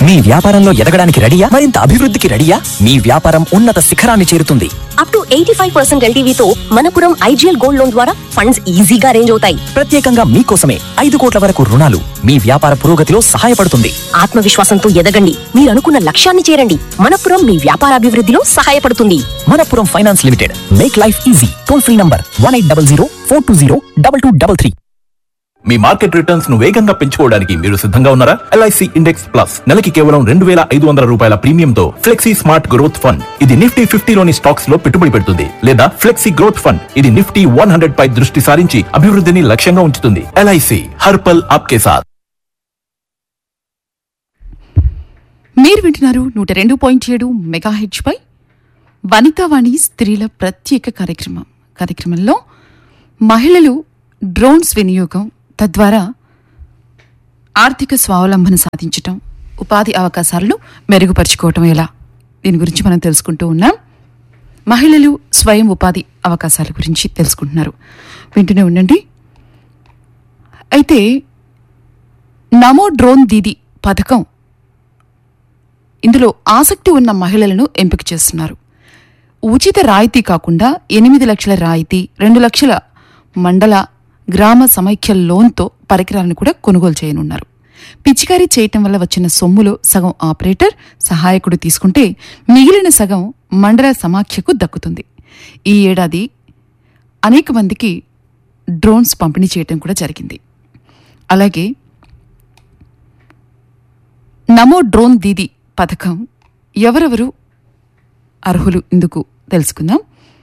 మీ వ్యాపారంలో ఎదగడానికి రెడీయా మరింత అభివృద్ధికి రెడీయా మీ వ్యాపారం ఉన్నత శిఖరాన్ని చేరుతుంది up to eighty five percent ఎల్టీవీతో మనపురం ఐజీఎల్ గోల్డ్ లోన్ ద్వారా ఫండ్స్ ఈజీగా అరేంజ్ అవుతాయి ప్రత్యేకంగా మీకోసమే ఐదు కోట్ల వరకు రుణాలు మీ వ్యాపార పురోగతిలో సహాయపడుతుంది ఆత్మవిశ్వాసంతో ఎదగండి మీరు అనుకున్న లక్ష్యాన్ని చేరండి మనపురం మీ వ్యాపారాభివృద్ధిలో సహాయపడుతుంది Manappuram finance limited make life easy toll free number one eight double zero four two zero double two double three మీ మార్కెట్ రిటర్న్స్ ను వేగంగా పెంచుకోవడానికి మీరు సిద్ధంగా ఉన్నారా ఎల్ఐసి ఇండెక్స్ ప్లస్ నెలకి కేవలం రెండు వేల ఐదు వందల రూపాయల ప్రీమియంతో ఫ్లెక్సీ స్మార్ట్ గ్రోత్ ఫండ్ ఇది నిఫ్టీ ఫిఫ్టీలోని స్టాక్స్ లో పెట్టుబడి పెడుతుంది లేదా ఫ్లెక్సీ గ్రోత్ ఫండ్ ఇది నిఫ్టీ వన్ హండ్రెడ్ పై దృష్టి సారించి అభివృద్ధిని లక్ష్యంగా ఉంచుతుంది ఎల్ఐసి హర్పల్ ఆప్కే సాత్ మీరు వింటున్నారు నూట రెండు పాయింట్ ఏడు మెగా పై వనితావాణి స్త్రీల ప్రత్యేక కార్యక్రమం కార్యక్రమంలో మహిళలు డ్రోన్స్ వినియోగం తద్వారా ఆర్థిక స్వావలంబన సాధించటం ఉపాధి అవకాశాలను మెరుగుపరుచుకోవటం ఎలా దీని గురించి మనం తెలుసుకుంటూ ఉన్నాం మహిళలు స్వయం ఉపాధి అవకాశాల గురించి తెలుసుకుంటున్నారు వింటూనే ఉండండి అయితే నమో డ్రోన్ దీది పథకం ఇందులో ఆసక్తి ఉన్న మహిళలను ఎంపిక చేస్తున్నారు ఉచిత రాయితీ కాకుండా ఎనిమిది లక్షల రాయితీ రెండు లక్షల మండల గ్రామ సమైక్య లోన్తో పరికరాలను కూడా కొనుగోలు చేయనున్నారు పిచికారీ చేయటం వల్ల వచ్చిన సొమ్ములో సగం ఆపరేటర్ సహాయకుడు తీసుకుంటే మిగిలిన సగం మండల సమాఖ్యకు దక్కుతుంది ఈ ఏడాది అనేక మందికి డ్రోన్స్ పంపిణీ చేయటం కూడా జరిగింది అలాగే నమో డ్రోన్ దీది పథకం ఎవరెవరు అర్హులు ఇందుకు తెలుసుకుందాం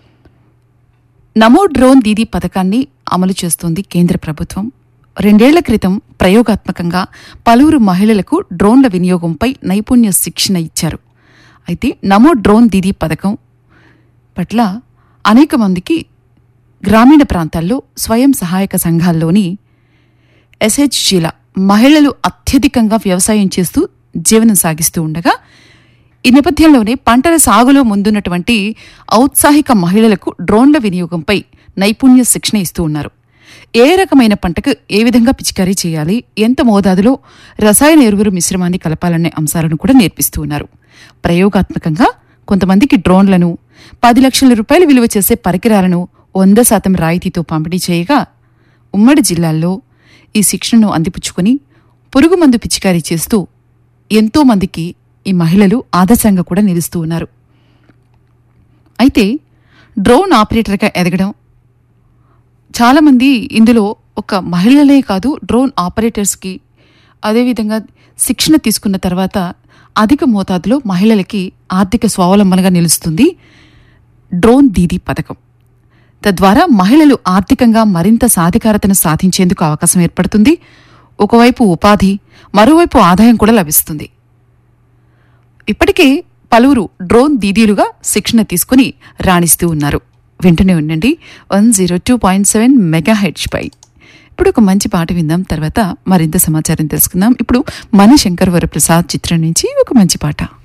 నమో డ్రోన్ దీదీ పథకాన్ని అమలు చేస్తోంది కేంద్ర ప్రభుత్వం రెండేళ్ల క్రితం ప్రయోగాత్మకంగా పలువురు మహిళలకు డ్రోన్ల వినియోగంపై నైపుణ్య శిక్షణ ఇచ్చారు అయితే నమో డ్రోన్ దీదీ పథకం పట్ల అనేక మందికి గ్రామీణ ప్రాంతాల్లో స్వయం సహాయక సంఘాల్లోని ఎస్హెచ్జీల మహిళలు అత్యధికంగా వ్యవసాయం చేస్తూ జీవనం సాగిస్తూ ఉండగా ఈ నేపథ్యంలోనే పంటల సాగులో ముందున్నటువంటి ఔత్సాహిక మహిళలకు డ్రోన్ల వినియోగంపై నైపుణ్య శిక్షణ ఇస్తూ ఉన్నారు ఏ రకమైన పంటకు ఏ విధంగా పిచికారీ చేయాలి ఎంత మోతాదులో రసాయన ఎరువులు మిశ్రమాన్ని కలపాలనే అంశాలను కూడా నేర్పిస్తూ ఉన్నారు ప్రయోగాత్మకంగా కొంతమందికి డ్రోన్లను పది లక్షల రూపాయలు విలువ చేసే పరికరాలను వంద శాతం రాయితీతో పంపిణీ చేయగా ఉమ్మడి జిల్లాల్లో ఈ శిక్షణను అందిపుచ్చుకొని పురుగు మందు పిచికారీ చేస్తూ ఎంతో మందికి ఈ మహిళలు ఆదర్శంగా కూడా నిలుస్తూ ఉన్నారు అయితే డ్రోన్ ఆపరేటర్గా ఎదగడం చాలామంది ఇందులో ఒక మహిళలే కాదు డ్రోన్ ఆపరేటర్స్కి అదేవిధంగా శిక్షణ తీసుకున్న తర్వాత అధిక మోతాదులో మహిళలకి ఆర్థిక స్వావలంబనగా నిలుస్తుంది డ్రోన్ దీదీ పథకం తద్వారా మహిళలు ఆర్థికంగా మరింత సాధికారతను సాధించేందుకు అవకాశం ఏర్పడుతుంది ఒకవైపు ఉపాధి మరోవైపు ఆదాయం కూడా లభిస్తుంది ఇప్పటికే పలువురు డ్రోన్ దీదీలుగా శిక్షణ తీసుకుని రాణిస్తూ ఉన్నారు వింటూనే ఉండండి one zero two point seven megahertz పై ఇప్పుడు ఒక మంచి పాట విందాం తర్వాత మరింత సమాచారం తెలుసుకుందాం ఇప్పుడు మన శంకర్ వరప్రసాద్ చిత్రం నుంచి ఒక మంచి పాట